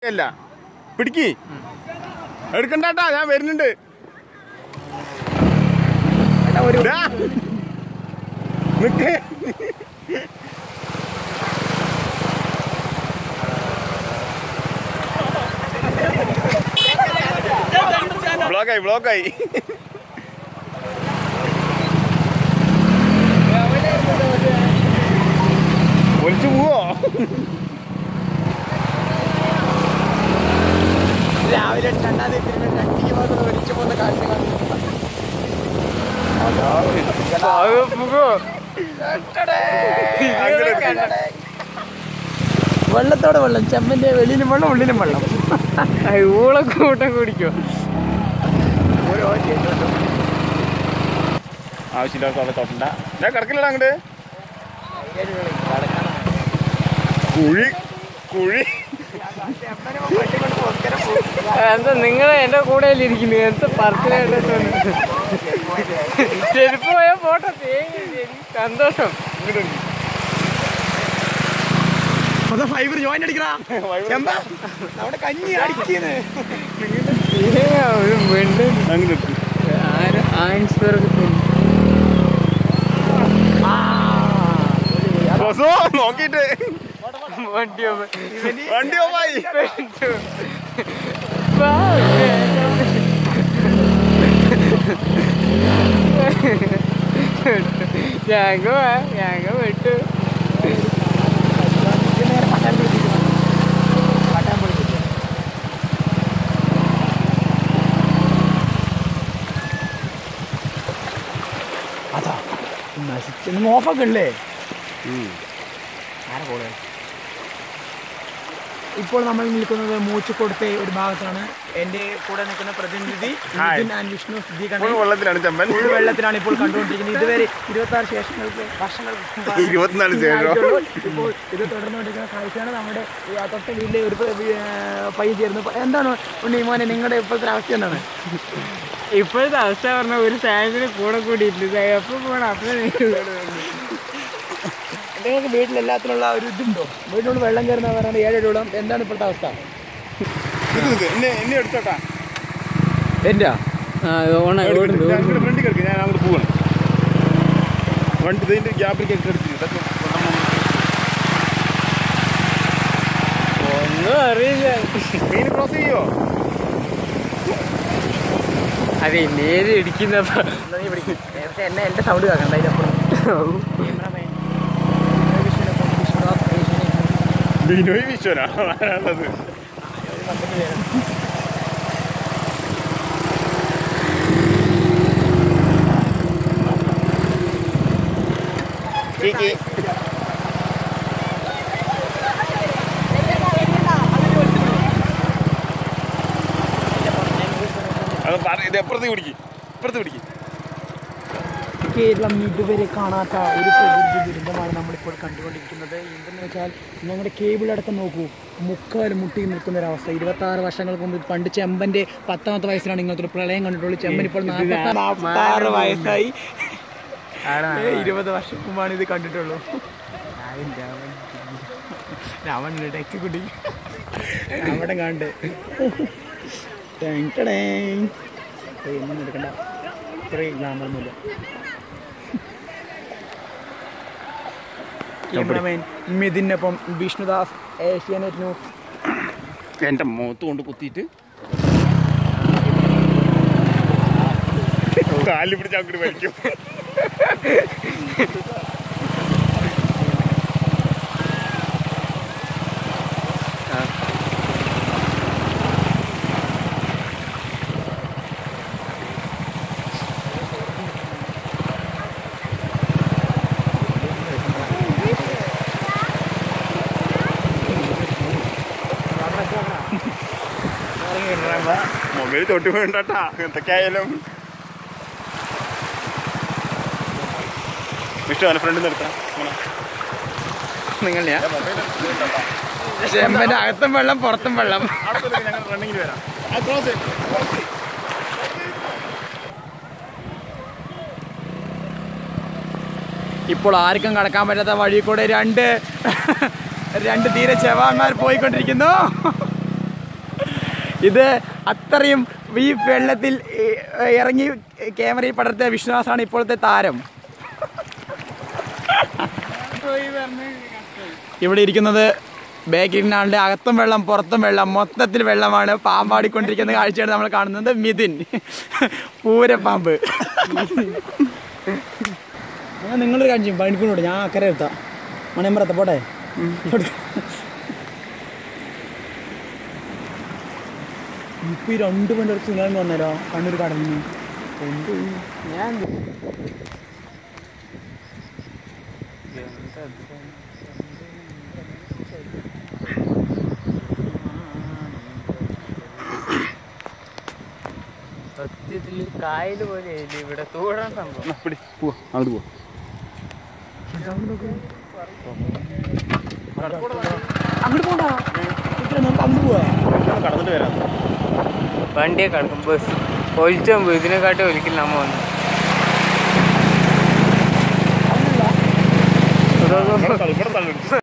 അല്ല പിടിക്ക് എടുക്കണ്ടാട്ടാ ഞാൻ വരുന്നുണ്ട് ദാ. നിക്ക് ബ്ലോക്കായി ബ്ലോക്കായി ഒലിച്ചു പോവോ രാവിലെ രണ്ടാം തീയതി മാത്രം ഒലിച്ചു പോകുന്ന കാഴ്ച വെള്ളത്തോടെ വെള്ളം ചെമ്മന്റെ വെളിയിലും വെള്ളം ഉള്ളിലും വെള്ളം ഊള കൂട്ടം കുടിക്കോ ആവശ്യമില്ലാത്ത അവിടെ തൊട്ടണ്ട ഞാൻ കിടക്കില്ലടാ അങ്ങോട്ട് കുഴി കുഴി എന്താ നിങ്ങൾ എന്റെ കൂടെ ഇരിക്കുന്നു എന്താ പറച്ചിലായിട്ട് ചെരുപ്പ് പോയ ഫോട്ടോ തേങ്ങി സന്തോഷം അതാ ഫൈബർ ജോയിന്റ് അടിക്കടാ ചെമ്പ നമ്മുടെ കഞ്ഞി അടിക്കുന്നത് തേങ്ങ ഒരു വെണ്ട് അങ്ങനെ ആര് ആൻസ്ബർഗ് ബോസോ നോക്കിട്ട് വണ്ടി വണ്ടി ഓമായി ഞങ്ങ ഞങ്ങ വിട്ടു അതാ നശിച്ചു ഓഫൊക്കെ ഉള്ളേ ഇപ്പോൾ നമ്മൾ നിൽക്കുന്നത് മൂച്ചുകൊടുത്തെ ഒരു ഭാഗത്താണ് എൻ്റെ കൂടെ നിൽക്കുന്ന പ്രതിനിധി hi. Nithin and Vishnu Siddhi full വെള്ളത്തിലാണ് ചെമ്പൻ ഫുൾ വെള്ളത്തിലാണ് ഇപ്പോൾ കണ്ടുകൊണ്ടിരിക്കുന്നത് ഇതുവരെ ഇരുപത്തി ആറ് ശേഷങ്ങൾക്ക് വർഷങ്ങൾക്ക് ഇരുപത്തിനാല് ശേഷം ആയിട്ടുള്ളൂ. ഇപ്പോൾ ഇത് തുടർന്നുകൊണ്ടിരിക്കുന്ന കാഴ്ചയാണ് നമ്മുടെ ഈ ആ തൊട്ട വീട്ടിലെ ഒരു പ- വി- ആ, പയ്യൻ ചേർന്ന് പ- എന്താണ് ഉണ്ണി മോനെ നിങ്ങളുടെ ഇപ്പോഴത്തെ അവസ്ഥ എന്താണ് ഇപ്പോഴത്തെ അവസ്ഥ പറഞ്ഞ ഒരു സായത്തിന് കൂടെ കൂടിയിട്ടുണ്ട് എപ്പോ പോണം അപ്പഴേ നിങ്ങൾക്ക് വീട്ടിൽ എല്ലാത്തിനുള്ള ഒരു ഇതുണ്ടോ വീട്ടിലുള്ള വെള്ളം കയറുന്ന പറയുന്നത് ഏഴരയോളം എന്താണ് ഇപ്പോഴത്തെ അവസ്ഥ നിക്ക് നിക്ക് എന്നെ എന്നെ എടുത്തോട്ടാ എൻ്റെ ഫ്രണ്ടിൽ കിടക്ക് ഞാൻ അങ്ങോട്ട് പോവാണ് വണ്ടി ഇതിന്റെ ഗ്യാപ്പിൽ എടുത്തിട്ട് ഒന്നും അറിയില്ല മീൻ ക്രോസ് ചെയ്യോ അതെ നേരെ ഇടിക്കുന്നപ്പോ നേരത്തെ എന്നെ എൻ്റെ സൗണ്ട് കേൾക്കണ്ട ഇതിനപ്പുറം ബിനോയ് വിശ്വനാ ആരാണത് ചേച്ചി അത് പറ ഇത് എപ്പുറത്ത് പിടിക്ക് ഇപ്പുറത്ത് പിടിക്ക് കേരളം ഇതുവരെ കാണാത്ത ഒരു പ്രകൃതി ദുരന്തമാണ് നമ്മളിപ്പോൾ കണ്ടുകൊണ്ടിരിക്കുന്നത് എന്തെന്ന് വെച്ചാൽ ഞങ്ങളുടെ കേബിൾ അടക്കം നോക്കൂ മുക്കാൽ മുട്ടി നിൽക്കുന്ന ഒരു അവസ്ഥ ഇരുപത്തി ആറ് വർഷങ്ങൾക്ക് മുമ്പ് പണ്ട് ചെമ്പന്റെ പത്താമത്തെ വയസ്സിലാണ് ഇങ്ങനത്തെ ഒരു പ്രളയം കണ്ടിട്ടുള്ളൂ ചെമ്പൻ ഇപ്പോൾ നാൽപ്പത്താറ് വയസ്സായി ഇരുപത് വർഷം മുമ്പാണ് ഇത് കണ്ടിട്ടുള്ളൂ രാവൺ ടെക്സ്റ്റ് കുട്ടി അവിടെ കണ്ട് ടാങ് ടടേങ്. ഏയ് ഒന്നും എടുക്കണ്ട ഇത്രയും ഗ്ലാമറൊന്നുമില്ല ക്യാമറമാൻ മിഥുനൊപ്പം വിഷ്ണുദാസ് ഏഷ്യാനെറ്റ് ന്യൂസ് എന്റെ മുഖത്ത് കൊണ്ട് കുത്തിയിട്ട് കാലിൽ പിടിച്ച് അങ്ങോട്ട് വലിക്കും മൊബൈൽ തൊട്ട് വേണ്ടട്ടാ എന്തൊക്കെ ആയാലും വിഷ്ണു അവനെ ഫ്രണ്ട് നിർത്താം നിങ്ങൾ ചെമ്പന്റെ അകത്തും വെള്ളം പുറത്തും വെള്ളം ഞങ്ങൾ റണ്ണിങ്ങിൽ വരാം ആ ക്രോസ് ഇപ്പോൾ ആർക്കും കടക്കാൻ പറ്റാത്ത വഴി കൂടെ രണ്ട് രണ്ട് തീരെ ചെവാന്മാർ പോയിക്കൊണ്ടിരിക്കുന്നു ഇത് അത്രയും ഈ വെള്ളത്തിൽ ഈ, ഇറങ്ങി ക്യാമറയിൽ പടർത്തിയ വിശ്വാസാണ് ഇപ്പോഴത്തെ താരം ഇവിടെ ഇരിക്കുന്നത് ബാക്കിനാളുടെ അകത്തും വെള്ളം പുറത്തും വെള്ളം മൊത്തത്തിൽ വെള്ളമാണ് പാമ്പാടിക്കൊണ്ടിരിക്കുന്ന കാഴ്ചയാണ് നമ്മൾ കാണുന്നത് മിഥുൻ പൂരപ്പാമ്പ് ഞാൻ നിങ്ങളൊരു കാര്യം ചെയ്യും പണിക്കൂടെ ഞാൻ അക്കരെ എത്താം മണിയമ്പറത്തെ പോട്ടെ ഇപ്പൊ ഈ രണ്ട് പണ്ട് ഒരു സുനാമി വന്നാലോ കണ്ണൂർ കടലിന് എന്ത് ചെയ്യും? ഞാൻ സത്യത്തിൽ കായൽ പോലെ ഇവിടെ തൂടാൻ സംഭവം പിടി പോവാ അങ്ങോട്ട് പോവാ അങ്ങോട്ട് പോണ്ടാ ഇത്ര നമുക്ക് അങ്ങോട്ട് പോവാ കടന്നിട്ട് വരാം വണ്ടിയെ കിടക്കും ബസ് ഒലിച്ചാൻ പോയി ഇതിനെക്കാട്ടി ഒലിക്കില്ല നമ്മ വന്നു ഇവിടെ തള്ളി